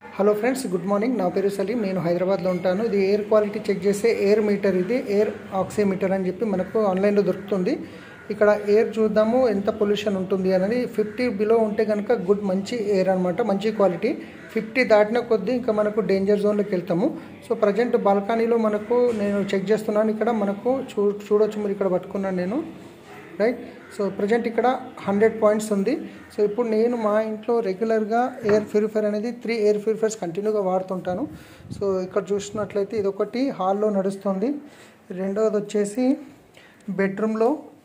hello friends good morning నా పేరు సలీం నేను హైదరాబాద్లో ఉంటాను ఇది ఎయిర్ క్వాలిటీ చెక్ చేసే ఎయిర్ మీటర్ ఇది ఎయిర్ ఆక్సిమీటర్ అని చెప్పి మనకు ఆన్లైన్లో దొరుకుతుంది ఇక్కడ ఎయిర్ చూద్దాము ఎంత పొల్యూషన్ ఉంటుంది అనేది ఫిఫ్టీ బిలో ఉంటే కనుక గుడ్ మంచి ఎయిర్ అనమాట మంచి క్వాలిటీ ఫిఫ్టీ దాటిన కొద్దీ ఇంకా మనకు డేంజర్ జోన్లోకి వెళ్తాము సో ప్రజెంట్ బాల్కనీలో మనకు నేను చెక్ చేస్తున్నాను ఇక్కడ మనకు చూ చూడొచ్చు మీరు ఇక్కడ పట్టుకున్నాను నేను రైట్ సో ప్రజెంట్ ఇక్కడ హండ్రెడ్ పాయింట్స్ ఉంది సో ఇప్పుడు నేను మా ఇంట్లో రెగ్యులర్గా ఎయిర్ ప్యూరిఫైర్ అనేది త్రీ ఎయిర్ ప్యూరిఫైర్స్ కంటిన్యూగా వాడుతుంటాను సో ఇక్కడ చూసినట్లయితే ఇది ఒకటి హాల్లో నడుస్తుంది రెండవది వచ్చేసి బెడ్రూమ్లో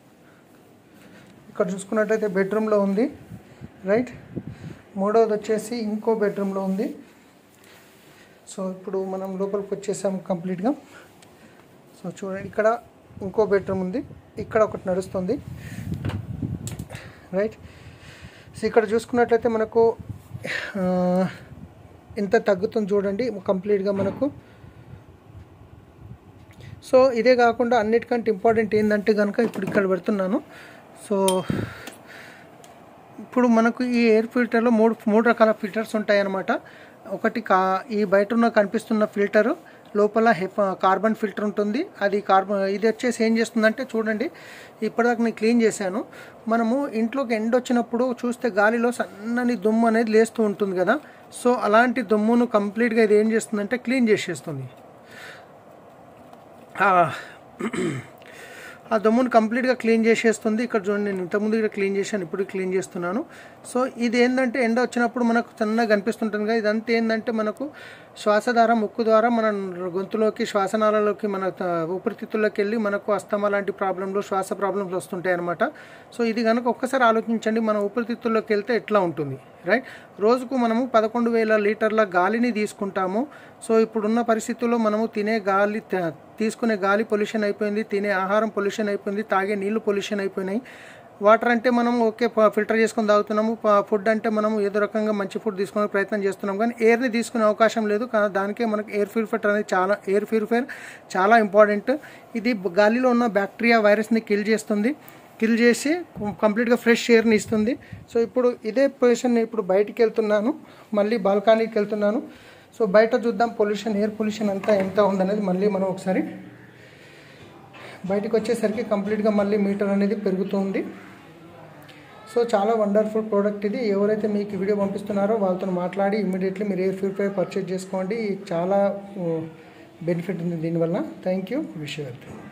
ఇక్కడ చూసుకున్నట్లయితే బెడ్రూమ్లో ఉంది రైట్ మూడవది వచ్చేసి ఇంకో బెడ్రూమ్లో ఉంది సో ఇప్పుడు మనం లోపలికి వచ్చేసాం కంప్లీట్గా సో చూడండి ఇక్కడ ఇంకో బెడ్రూమ్ ఉంది ఇక్కడ ఒకటి నడుస్తుంది రైట్ సో ఇక్కడ చూసుకున్నట్లయితే మనకు ఆ, ఎంత తగ్గుతుంది చూడండి కంప్లీట్గా మనకు సో ఇదే కాకుండా అన్నిటికంటే ఇంపార్టెంట్ ఏంటంటే కనుక ఇప్పుడు ఇక్కడ పెడుతున్నాను సో ఇప్పుడు మనకు ఈ ఎయిర్ ఫిల్టర్లో మూడు మూడు రకాల ఫిల్టర్స్ ఉంటాయన్నమాట ఒకటి కా ఈ బయట ఉన్న కనిపిస్తున్న ఫిల్టరు లోపల హెప్ కార్బన్ ఫిల్టర్ ఉంటుంది అది కార్బన్ ఇది వచ్చేసి ఏం చేస్తుందంటే చూడండి ఇప్పటిదాకా నేను క్లీన్ చేశాను మనము ఇంట్లోకి ఎండ వచ్చినప్పుడు చూస్తే గాలిలో సన్నని దుమ్ము అనేది లేస్తూ ఉంటుంది కదా సో అలాంటి దుమ్మును కంప్లీట్గా ఇది ఏం చేస్తుందంటే క్లీన్ చేసేస్తుంది ఆ, ఆ దమ్మును కంప్లీట్గా క్లీన్ చేసేస్తుంది ఇక్కడ చూడండి నేను ఇంతకుముందు ఇక్కడ క్లీన్ చేశాను ఇప్పుడు క్లీన్ చేస్తున్నాను సో ఇది ఏంటంటే ఎండ వచ్చినప్పుడు మనకు చిన్నగా కనిపిస్తుంటుంది కదా ఇదంతా ఏంటంటే మనకు శ్వాస ద్వారా ముక్కు ద్వారా మన గొంతులోకి శ్వాసనాళలోకి మన త- ఊపిరితిత్తుల్లోకి వెళ్ళి మనకు అస్తమా లాంటి ప్రాబ్లంలు శ్వాస ప్రాబ్లమ్స్ వస్తుంటాయి అనమాట సో ఇది కనుక ఒక్కసారి ఆలోచించండి మన ఊపిరితిత్తుల్లోకి వెళ్తే ఎట్లా ఉంటుంది రైట్ రోజుకు మనము పదకొండు వేల లీటర్ల గాలిని తీసుకుంటాము సో ఇప్పుడున్న పరిస్థితుల్లో మనము తినే గాలి త- తీసుకునే గాలి పొల్యూషన్ అయిపోయింది తినే ఆహారం పొల్యూషన్ అయిపోయింది తాగే నీళ్లు పొల్యూషన్ అయిపోయినాయి వాటర్ అంటే మనం ఓకే ప- ఫిల్టర్ చేసుకొని తాగుతున్నాము ప- ఫుడ్ అంటే మనం ఏదో రకంగా మంచి ఫుడ్ తీసుకునే ప్రయత్నం చేస్తున్నాం కానీ ఎయిర్ని తీసుకునే అవకాశం లేదు కానీ దానికే మనకి ఎయిర్ ప్యూరిఫైర్ అనేది చాలా ఎయిర్ ప్యూరిఫైర్ చాలా ఇంపార్టెంట్ ఇది బ- గాలిలో ఉన్న బ్యాక్టీరియా వైరస్ని కిల్ చేస్తుంది కిల్ చేసి కంప్లీట్గా ఫ్రెష్ ఎయిర్ని ఇస్తుంది సో ఇప్పుడు ఇదే పొజిషన్ ఇప్పుడు బయటికి వెళ్తున్నాను మళ్ళీ బాల్కనీకి వెళ్తున్నాను సో బయట చూద్దాం పొల్యూషన్ ఎయిర్ పొల్యూషన్ అంతా ఎంత ఉందనేది మళ్ళీ మనం ఒకసారి బయటకు వచ్చేసరికి కంప్లీట్గా మళ్ళీ మీటర్ అనేది పెరుగుతుంది సో చాలా వండర్ఫుల్ ప్రోడక్ట్ ఇది ఎవరైతే మీకు ఈ వీడియో పంపిస్తున్నారో వాళ్ళతో మాట్లాడి ఇమీడియట్లీ మీరు ఎయిర్ ప్యూరిఫైర్ పర్చేజ్ చేసుకోండి చాలా బెనిఫిట్ ఉంది దీనివల్ల థ్యాంక్ యూ విష్ యూ